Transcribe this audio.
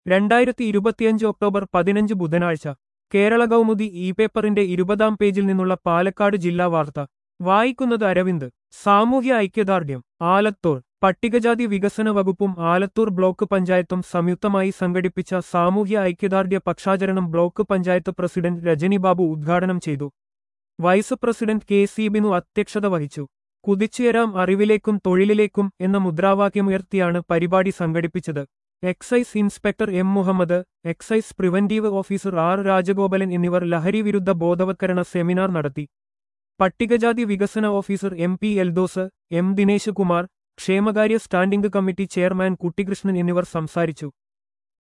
രണ്ടായിരത്തി ഇരുപത്തിയഞ്ച് ഒക്ടോബർ പതിനഞ്ച് ബുധനാഴ്ച കേരള കൗമുദി ഇ പേപ്പറിന്റെ ഇരുപതാം പേജിൽ നിന്നുള്ള പാലക്കാട് ജില്ലാ വാർത്ത വായിക്കുന്നത് അരവിന്ദ് സാമൂഹ്യ ഐക്യദാർഢ്യം ആലത്തൂർ പട്ടികജാതി വികസന വകുപ്പും ആലത്തൂർ ബ്ലോക്ക് പഞ്ചായത്തും സംയുക്തമായി സംഘടിപ്പിച്ച സാമൂഹ്യ ഐക്യദാർഢ്യ പക്ഷാചരണം ബ്ലോക്ക് പഞ്ചായത്ത് പ്രസിഡന്റ് രജനി ബാബു ഉദ്ഘാടനം ചെയ്തു vice president K C Binu അധ്യക്ഷത വഹിച്ചു കുതിച്ചുയരാം അറിവിലേക്കും തൊഴിലിലേക്കും എന്ന മുദ്രാവാക്യമുയർത്തിയാണ് പരിപാടി സംഘടിപ്പിച്ചത് excise inspector M Muhammad excise preventive officer R Rajagopalan എന്നിവർ ലഹരി വിരുദ്ധ ബോധവത്കരണ സെമിനാർ നടത്തി പട്ടികജാതി വികസന officer M P Eldhose M Dinesh Kumar ക്ഷേമകാര്യ സ്റ്റാൻഡിംഗ് കമ്മിറ്റി ചെയർമാൻ കുട്ടികൃഷ്ണൻ എന്നിവർ സംസാരിച്ചു